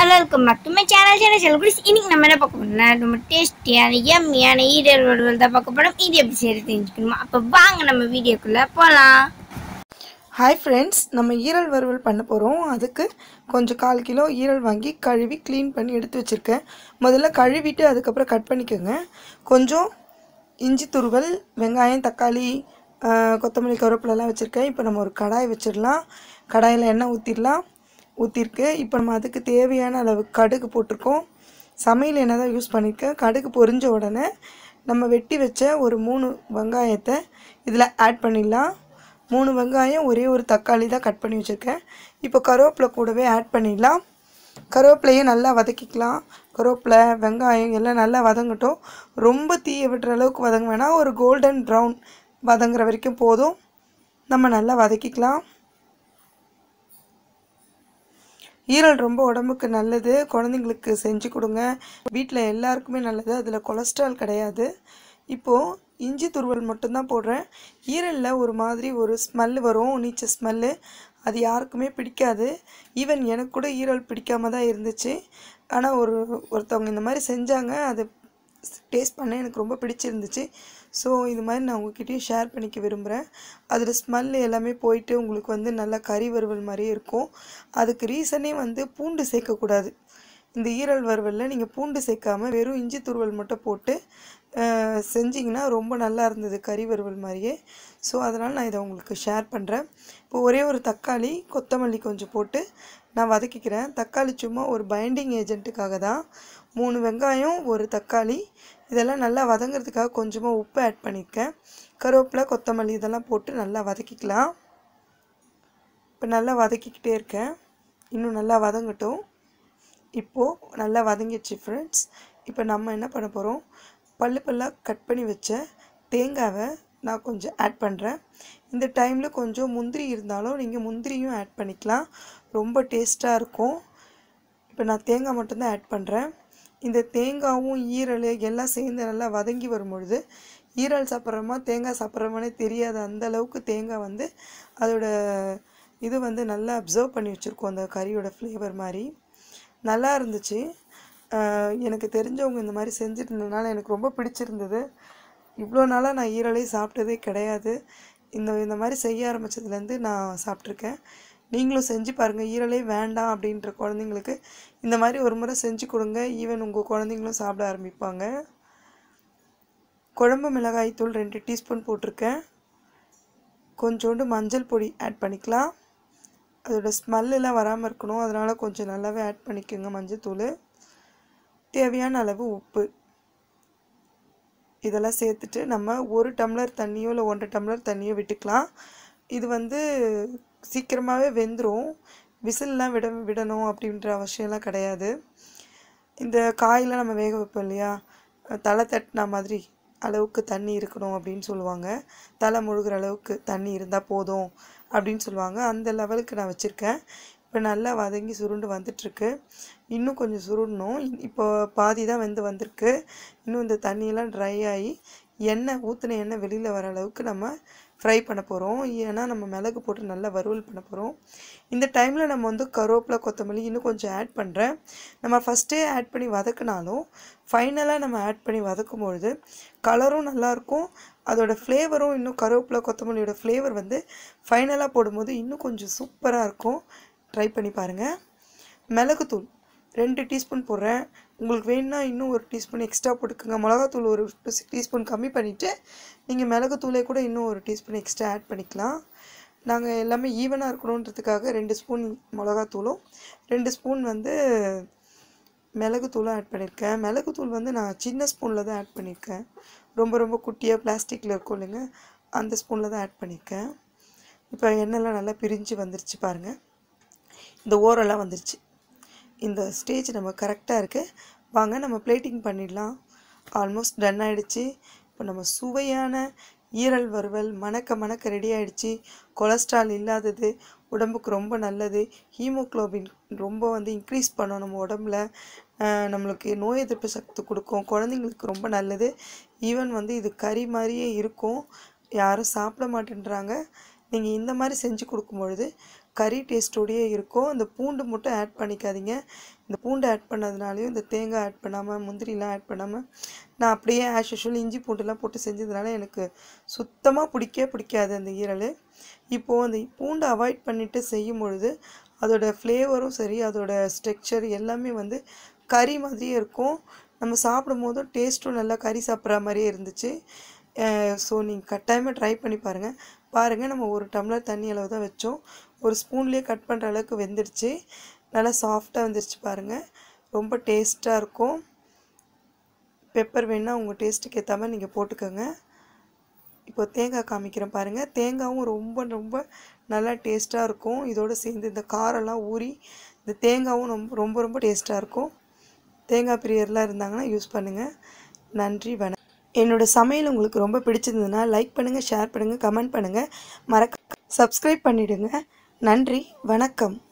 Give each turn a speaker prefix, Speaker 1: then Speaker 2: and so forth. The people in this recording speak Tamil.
Speaker 1: welcome back to my channel channel செல்குடிஸ் இன்னைக்கு நம்ம என்ன பார்க்க போறோம்னா ரொம்ப டேஸ்டியான எம்மியான ஈரல் வறுவல் தான் பார்க்க போறோம் இது எப்படி செய்யறது தெரிஞ்சுக்கணுமா அப்போ வாங்க நம்ம வீடியோக்குள்ள போகலாம்
Speaker 2: ஹாய் ஃப்ரெண்ட்ஸ் நம்ம ஈரல் வறுவல் பண்ண போகிறோம் அதுக்கு கொஞ்சம் கால் கிலோ ஈரல் வாங்கி கழுவி க்ளீன் பண்ணி எடுத்து வச்சுருக்கேன் முதல்ல கழுவிட்டு அதுக்கப்புறம் கட் பண்ணிக்கோங்க கொஞ்சம் இஞ்சி துருவல் வெங்காயம் தக்காளி ஆ, கொத்தமல்லி கருவேப்பிலெல்லாம் வச்சுருக்கேன் இப்போ நம்ம ஒரு கடாய் வச்சிடலாம் கடாயில் எண்ணெய் ஊற்றிடலாம் ஊற்றிருக்கு இப்போ நம்ம அதுக்கு தேவையான அளவு கடுகு போட்டிருக்கோம் சமையல் எண்ணெய் தான் யூஸ் பண்ணியிருக்கேன் கடுகு பொரிஞ்ச உடனே நம்ம வெட்டி வச்ச ஒரு மூணு வெங்காயத்தை இதில் ஆட் பண்ணிடலாம் மூணு வெங்காயம் ஒரே ஒரு தக்காளி தான் கட் பண்ணி வச்சுருக்கேன் இப்போ கருவேப்பிலை கூடவே ஆட் பண்ணிடலாம் கருவேப்பிலையும் நல்லா வதக்கிக்கலாம் கருவேப்பிலை வெங்காயம் எல்லாம் நல்லா வதங்கட்டும் ரொம்ப தீய விடுற அளவுக்கு வதங்க வேணாம் ஒரு கோல்டன் ப்ரௌன் வதங்குற வரைக்கும் போதும் நம்ம நல்லா வதக்கிக்கலாம் ஈரல் ரொம்ப உடம்புக்கு நல்லது குழந்தைங்களுக்கு செஞ்சு கொடுங்க வீட்டில் எல்லாருக்குமே நல்லது அதில் கொலஸ்ட்ரால் கிடையாது இப்போது இஞ்சி துருவல் மட்டும்தான் போடுறேன் ஈரலில் ஒரு மாதிரி ஒரு ஸ்மெல் வரும் நீச்ச ஸ்மெல்லு அது யாருக்குமே பிடிக்காது ஈவன் எனக்கு கூட ஈரல் பிடிக்காம தான் இருந்துச்சு ஆனால் ஒரு ஒருத்தவங்க இந்த மாதிரி செஞ்சாங்க அது டேஸ்ட் பண்ண எனக்கு ரொம்ப பிடிச்சிருந்துச்சு ஸோ இது மாதிரி நான் உங்ககிட்டயும் ஷேர் பண்ணிக்க விரும்புகிறேன் அதில் ஸ்மெல் எல்லாமே போயிட்டு உங்களுக்கு வந்து நல்லா கறி வறுவல் மாதிரியே இருக்கும் அதுக்கு ரீசனே வந்து பூண்டு சேர்க்கக்கூடாது இந்த ஈரல் வறுவலில் நீங்கள் பூண்டு சேர்க்காம வெறும் இஞ்சி துருவல் மட்டும் போட்டு அஹ், செஞ்சீங்கன்னா ரொம்ப நல்லா இருந்தது கறி வறுவல் மாதிரியே ஸோ அதனால் நான் இதை உங்களுக்கு ஷேர் பண்ணுறேன் இப்போ ஒரே ஒரு தக்காளி கொத்தமல்லி கொஞ்சம் போட்டு நான் வதக்கிக்கிறேன் தக்காளி சும்மா ஒரு பைண்டிங் ஏஜென்ட்டுக்காக தான் மூணு வெங்காயம் ஒரு தக்காளி இதெல்லாம் நல்லா வதங்கிறதுக்காக கொஞ்சமாக உப்பு ஆட் பண்ணியிருக்கேன் கருவேப்பிலை கொத்தமல்லி இதெல்லாம் போட்டு நல்லா வதக்கிக்கலாம் இப்போ நல்லா வதக்கிக்கிட்டே இருக்கேன் இன்னும் நல்லா வதங்கட்டும் இப்போது நல்லா வதங்கிடுச்சு ஃப்ரெண்ட்ஸ் இப்போ நம்ம என்ன பண்ண போகிறோம் பல்லு பல்லாக கட் பண்ணி வச்ச தேங்காவை நான் கொஞ்சம் ஆட் பண்ணுறேன் இந்த டைமில் கொஞ்சம் முந்திரி இருந்தாலும் நீங்கள் முந்திரியும் ஆட் பண்ணிக்கலாம் ரொம்ப டேஸ்ட்டாக இருக்கும் இப்போ நான் தேங்காய் மட்டும்தான் ஆட் பண்ணுறேன் இந்த தேங்காவும் ஈரல் எல்லாம் சேர்ந்து நல்லா வதங்கி வரும் பொழுது ஈரல் சாப்பிட்றோமா தேங்காய் சாப்பிட்றோமானே தெரியாது அந்த அளவுக்கு தேங்காய் வந்து அதோட இது வந்து நல்லா அப்சர்வ் பண்ணி வச்சுருக்கோம் அந்த கறியோட ஃப்ளேவர் மாதிரி நல்லா இருந்துச்சு ஆஹ் எனக்கு தெரிஞ்சவங்க இந்த மாதிரி செஞ்சுட்டு இருந்ததுனால எனக்கு ரொம்ப பிடிச்சிருந்தது இவ்வளோ நாளாக நான் ஈரலே சாப்பிட்டதே கிடையாது இந்த இந்த மாதிரி செய்ய ஆரம்பித்ததுலேருந்து நான் சாப்பிட்ருக்கேன் நீங்களும் செஞ்சு பாருங்கள் ஈரலே வேண்டாம் அப்படின்ற குழந்தைங்களுக்கு இந்த மாதிரி ஒரு முறை செஞ்சு கொடுங்க ஈவன் உங்கள் குழந்தைங்களும் சாப்பிட ஆரம்பிப்பாங்க குழம்பு மிளகாய் தூள் ரெண்டு டீஸ்பூன் போட்டிருக்கேன் கொஞ்சோண்டு மஞ்சள் பொடி ஆட் பண்ணிக்கலாம் அதோட ஸ்மெல்லாம் வராமல் இருக்கணும் அதனால் கொஞ்சம் நல்லாவே ஆட் பண்ணிக்கோங்க மஞ்சள் தூள் தேவையான அளவு உப்பு இதெல்லாம் சேர்த்துட்டு நம்ம ஒரு டம்ளர் தண்ணியோ இல்லை ஒன்றரை டம்ளர் தண்ணியோ விட்டுக்கலாம் இது வந்து சீக்கிரமாகவே வெந்துடும் விசில்லாம் விட விடணும் அப்படின்ற அவசியம்லாம் கிடையாது இந்த காயெல்லாம் நம்ம வேக வைப்போம் இல்லையா தலை தட்டின மாதிரி அளவுக்கு தண்ணி இருக்கணும் அப்படின்னு சொல்லுவாங்க தலை முழுகிற அளவுக்கு தண்ணி இருந்தால் போதும் அப்படின்னு சொல்லுவாங்க அந்த லெவலுக்கு நான் வச்சுருக்கேன் இப்போ நல்லா வதங்கி சுருண்டு வந்துட்டுருக்கு இன்னும் கொஞ்சம் சுருடணும் இ- இப்போ பாதி தான் வெந்து வந்திருக்கு இன்னும் இந்த தண்ணியெல்லாம் ட்ரை ஆகி எண்ணெய் ஊற்றின எண்ணெய் வெளியில் வர அளவுக்கு நம்ம ஃப்ரை பண்ண போகிறோம் ஏன்னா நம்ம மிளகு போட்டு நல்லா வறுவல் பண்ண போகிறோம் இந்த டைமில் நம்ம வந்து கருவேப்பிலை கொத்தமல்லி இன்னும் கொஞ்சம் ஆட் பண்ணுறேன் நம்ம ஃபஸ்ட்டே ஆட் பண்ணி வதக்குனாலும் ஃபைனலாக நம்ம ஆட் பண்ணி வதக்கும் பொழுது கலரும் நல்லாயிருக்கும் அதோட ஃப்ளேவரும் இன்னும் கருவேப்பிலை கொத்தமல்லியோட ஃப்ளேவர் வந்து ஃபைனலாக போடும்போது இன்னும் கொஞ்சம் சூப்பராக இருக்கும் ட்ரை பண்ணி பாருங்கள் மிளகுத்தூள் ரெண்டு டீஸ்பூன் போடுறேன் உங்களுக்கு வேணும்னா இன்னும் ஒரு டீஸ்பூன் எக்ஸ்ட்ரா போட்டுக்கோங்க மிளகாத்தூள் ஒரு டீஸ்பூன் கம்மி பண்ணிவிட்டு நீங்கள் மிளகுத்தூளே கூட இன்னும் ஒரு டீஸ்பூன் எக்ஸ்ட்ரா ஆட் பண்ணிக்கலாம் நாங்கள் எல்லாமே ஈவனாக இருக்கணுன்றதுக்காக ரெண்டு ஸ்பூன் மிளகாத்தூளும் ரெண்டு ஸ்பூன் வந்து மிளகுத்தூளும் ஆட் பண்ணியிருக்கேன் மிளகுத்தூள் வந்து நான் சின்ன ஸ்பூனில் தான் ஆட் பண்ணியிருக்கேன் ரொம்ப ரொம்ப குட்டியாக பிளாஸ்டிக்கில் இருக்கும் இல்லைங்க அந்த ஸ்பூனில் தான் ஆட் பண்ணியிருக்கேன் இப்போ எண்ணெய்லாம் நல்லா பிரிஞ்சு வந்துருச்சு பாருங்கள் இந்த ஓரெல்லாம் வந்துருச்சு இந்த ஸ்டேஜ் நம்ம கரெக்டாக இருக்குது வாங்க நம்ம பிளேட்டிங் பண்ணிடலாம் ஆல்மோஸ்ட் டன் ஆயிடுச்சு இப்போ நம்ம சுவையான ஈரல் வறுவல் மணக்க மணக்க ரெடி ஆயிடுச்சு கொலஸ்ட்ரால் இல்லாதது உடம்புக்கு ரொம்ப நல்லது ஹீமோக்ளோபின் ரொம்ப வந்து இன்க்ரீஸ் பண்ணும் நம்ம உடம்புல ஆஹ் நம்மளுக்கு நோய் எதிர்ப்பு சக்தி கொடுக்கும் குழந்தைங்களுக்கு ரொம்ப நல்லது ஈவன் வந்து இது கறி மாதிரியே இருக்கும் யாரும் சாப்பிட மாட்டேன்றாங்க நீங்கள் இந்த மாதிரி செஞ்சு கொடுக்கும் பொழுது கறி டேஸ்ட்டோடையே இருக்கும் இந்த பூண்டு மட்டும் ஆட் பண்ணிக்காதீங்க இந்த பூண்டு ஆட் பண்ணதுனாலையும் இந்த தேங்காய் ஆட் பண்ணாமல் முந்திரிலாம் ஆட் பண்ணாமல் நான் அப்படியே ஆஸ் யூஷுவல் இஞ்சி பூண்டுலாம் போட்டு செஞ்சதுனால எனக்கு சுத்தமாக பிடிக்கவே பிடிக்காது அந்த ஈரல் இப்போது அந்த பூண்டை அவாய்ட் பண்ணிவிட்டு செய்யும் பொழுது அதோட ஃப்ளேவரும் சரி அதோட ஸ்ட்ரக்சர் எல்லாமே வந்து கறி மாதிரியே இருக்கும் நம்ம சாப்பிடும் போதும் டேஸ்ட்டும் நல்லா கறி சாப்பிட்ற மாதிரியே இருந்துச்சு ஸோ நீங்கள் கட்டாயமாக ட்ரை பண்ணி பாருங்கள் பாருங்கள் நம்ம ஒரு டம்ளர் தண்ணி அளவு தான் வச்சோம் ஒரு ஸ்பூன்லேயே கட் பண்ணுற அளவுக்கு வெந்துடுச்சு நல்லா சாஃப்டாக வந்துருச்சு பாருங்கள் ரொம்ப டேஸ்ட்டாக இருக்கும் பெப்பர் வேணால் உங்கள் டேஸ்ட்டுக்கு ஏற்ற மாதிரி நீங்கள் போட்டுக்கோங்க இப்போ தேங்காய் காமிக்கிறேன் பாருங்கள் தேங்காயும் ரொம்ப ரொம்ப நல்லா டேஸ்ட்டாக இருக்கும் இதோடு சேர்ந்து இந்த காரெல்லாம் ஊறி இந்த தேங்காயும் ரொம்ப ரொம்ப ரொம்ப டேஸ்ட்டாக இருக்கும் தேங்காய் பிரியர்லாம் இருந்தாங்கன்னா யூஸ் பண்ணுங்கள் நன்றி வணக்கம் என்னோடய சமையல் உங்களுக்கு ரொம்ப பிடிச்சிருந்ததுன்னா லைக் பண்ணுங்கள் ஷேர் பண்ணுங்கள் கமெண்ட் பண்ணுங்கள் மறக்க சப்ஸ்கிரைப் பண்ணிவிடுங்க நன்றி வணக்கம்